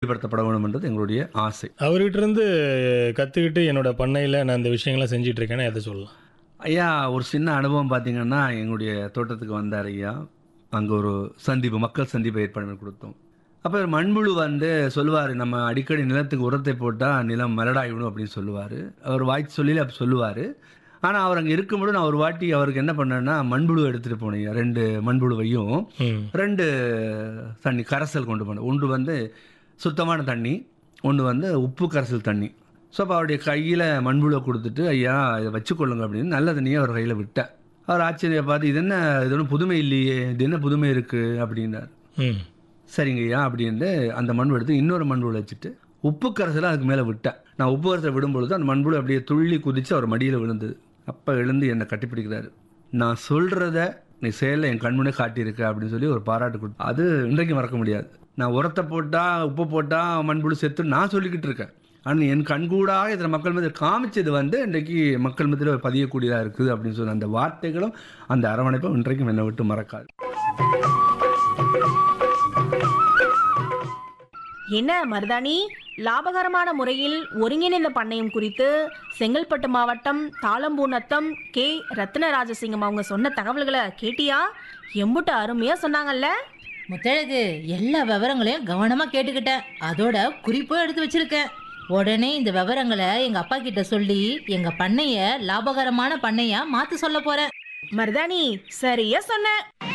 ஈடுபடுத்தப்பட வேணும்ன்றது எங்களுடைய ஆசை அவர்கிட்ட இருந்து கற்றுக்கிட்டு என்னோட பண்ணையில் நான் இந்த விஷயங்கள்லாம் செஞ்சுட்டு இருக்கேன்னா எதை சொல்லலாம் ஐயா ஒரு சின்ன அனுபவம் பார்த்தீங்கன்னா எங்களுடைய தோட்டத்துக்கு வந்தார் ஐயா அங்கே ஒரு சந்திப்பு மக்கள் சந்திப்பை ஏற்பாடு பண்ணி கொடுத்தோம் அப்போ மண்புழு வந்து சொல்லுவார் நம்ம அடிக்கடி நிலத்துக்கு உரத்தை போட்டால் நிலம் மலடாயிடும் அப்படின்னு சொல்லுவார் அவர் வாய்ச்சி சொல்லி அப்படி சொல்லுவார் ஆனால் அவர் அங்கே இருக்கும்போது நான் ஒரு வாட்டி அவருக்கு என்ன பண்ணேன்னா மண்புழு எடுத்துகிட்டு போனேன் ஐயா. ரெண்டு மண்புழுவையும் ம் ரெண்டு தண்ணி கரைசல் கொண்டு போனேன் ஒன்று வந்து சுத்தமான தண்ணி ஒன்று வந்து உப்பு கரைசல் தண்ணி ஸோ அப்போ அவருடைய கையில் மண்புழுவை கொடுத்துட்டு ஐயா இதை வச்சுக்கொள்ளுங்க அப்படின்னு நல்ல தண்ணியை அவர் கையில் விட்டேன் அவர் ஆச்சரிய பார்த்து இது என்ன இது ஒன்றும் புதுமை இல்லையே இது என்ன புதுமை இருக்குது அப்படின்னார் ம் சரிங்க ஐயா அப்படின்ட்டு அந்த மண் எடுத்து இன்னொரு மண்புழு வச்சுட்டு உப்பு கரைசலை அதுக்கு மேலே விட்டேன் நான் உப்பு கரைசலை விடும்பொழுது அந்த மண்புழு அப்படியே துள்ளி குதித்து அவர் மடியில் விழுந்தது அப்போ எழுந்து என்னை கட்டிப்பிடிக்கிறாரு நான் சொல்கிறத நீ செயலில் என் கண்முன்னே காட்டியிருக்க அப்படின்னு சொல்லி ஒரு பாராட்டு கொடுத்து அது இன்றைக்கு மறக்க முடியாது நான் உரத்தை போட்டால் உப்பு போட்டால் மண்புழு செத்து நான் சொல்லிக்கிட்டு இருக்கேன் ஆனால் என் கண்கூடாக இதில் மக்கள் மத்தியில் காமிச்சது வந்து இன்றைக்கு மக்கள் மத்தியில் பதியக்கூடியதாக இருக்குது அப்படின்னு சொன்ன அந்த வார்த்தைகளும் அந்த அரவணைப்பும் இன்றைக்கும் என்னை விட்டு மறக்காது என்ன மருதாணி லாபகரமான முறையில் ஒருங்கிணைந்த பண்ணையம் குறித்து செங்கல்பட்டு மாவட்டம் தாளம்பூநத்தம் கே ரத்னராஜசிங்கம் அவங்க சொன்ன தகவல்களை கேட்டியா எம்புட்டு அருமையா சொன்னாங்கல்ல முத்தழகு எல்லா விவரங்களையும் கவனமா கேட்டுக்கிட்டேன் அதோட குறிப்பும் எடுத்து வச்சிருக்கேன் உடனே இந்த விவரங்களை எங்க அப்பா கிட்ட சொல்லி எங்க பண்ணைய லாபகரமான பண்ணையா மாத்த சொல்ல போறேன் மருதாணி சரியா சொன்ன